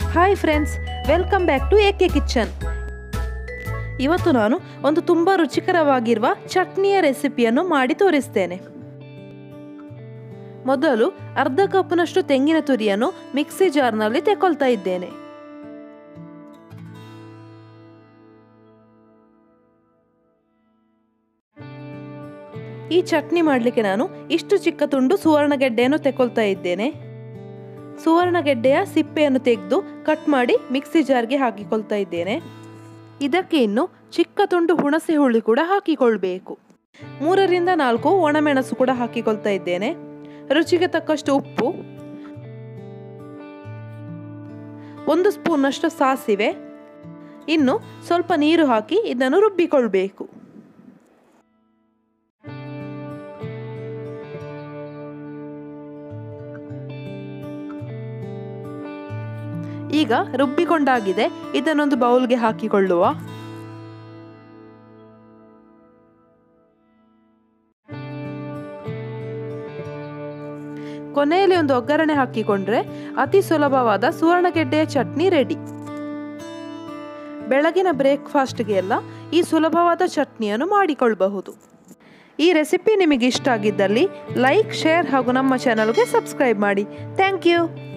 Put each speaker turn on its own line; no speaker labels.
hi friends welcome back to AK kitchen ಇವತ್ತು ನಾನು ಒಂದು ತುಂಬ ರುಚಿಕರವಾಗಿರುವ ಚಟ್ನಿಯ ರೆಸಿಪಿಯನ್ನು ಮಾಡಿ ತೋರಿಸ್ತೇನೆ ಮೊದಲು ಅರ್ಧ ಕಪ್ನಷ್ಟು ತೆಂಗಿನ ತುರಿಯನ್ನು ಮಿಕ್ಸಿ ಜಾರ್ನಲ್ಲಿ ತೆಕೊಳ್ತಾ ಇದ್ದೇನೆ ಈ ಚಟ್ನಿ ಮಾಡಲಿಕ್ಕೆ ನಾನು ಇಷ್ಟು ಚಿಕ್ಕ ತುಂಡು ಸುವರ್ಣಗೆಡ್ಡೆಯನ್ನು ತೆಕೊಳ್ತಾ ಇದ್ದೇನೆ ಸುವರ್ಣಗೆಡ್ಡೆಯ ಸಿಪ್ಪೆಯನ್ನು ತೆಗೆದು ಕಟ್ ಮಾಡಿ ಮಿಕ್ಸಿ ಜಾರ್ಗೆ ಹಾಕಿಕೊಳ್ತಾ ಇದ್ದೇನೆ ಇದಕ್ಕೆ ಇನ್ನು ಚಿಕ್ಕ ತುಂಡು ಹುಣಸೆ ಹುಳಿ ಕೂಡ ಹಾಕಿಕೊಳ್ಬೇಕು ಮೂರರಿಂದ ನಾಲ್ಕು ಒಣಮೆಣಸು ಕೂಡ ಹಾಕಿಕೊಳ್ತಾ ಇದ್ದೇನೆ ರುಚಿಗೆ ತಕ್ಕಷ್ಟು ಉಪ್ಪು ಒಂದು ಸ್ಪೂನ್ನಷ್ಟು ಸಾಸಿವೆ ಇನ್ನು ಸ್ವಲ್ಪ ನೀರು ಹಾಕಿ ಇದನ್ನು ರುಬ್ಬಿಕೊಳ್ಬೇಕು ಈಗ ರುಬ್ಬಿಕೊಂಡಾಗಿದೆ ಇದನ್ನೊಂದು ಬೌಲ್ಗೆ ಹಾಕಿಕೊಳ್ಳುವ ಕೊನೆಯಲ್ಲಿ ಒಂದು ಒಗ್ಗರಣೆ ಹಾಕಿಕೊಂಡ್ರೆ ಅತಿ ಸುಲಭವಾದ ಸುವರ್ಣಗೆಡ್ಡೆಯ ಚಟ್ನಿ ರೆಡಿ ಬೆಳಗಿನ ಬ್ರೇಕ್ಫಾಸ್ಟ್ಗೆ ಎಲ್ಲ ಈ ಸುಲಭವಾದ ಚಟ್ನಿಯನ್ನು ಮಾಡಿಕೊಳ್ಳಬಹುದು ಈ ರೆಸಿಪಿ ನಿಮಗೆ ಇಷ್ಟ ಆಗಿದ್ದಲ್ಲಿ ಲೈಕ್ ಶೇರ್ ಹಾಗೂ ನಮ್ಮ ಚಾನಲ್ಗೆ ಸಬ್ಸ್ಕ್ರೈಬ್ ಮಾಡಿ ಥ್ಯಾಂಕ್ ಯು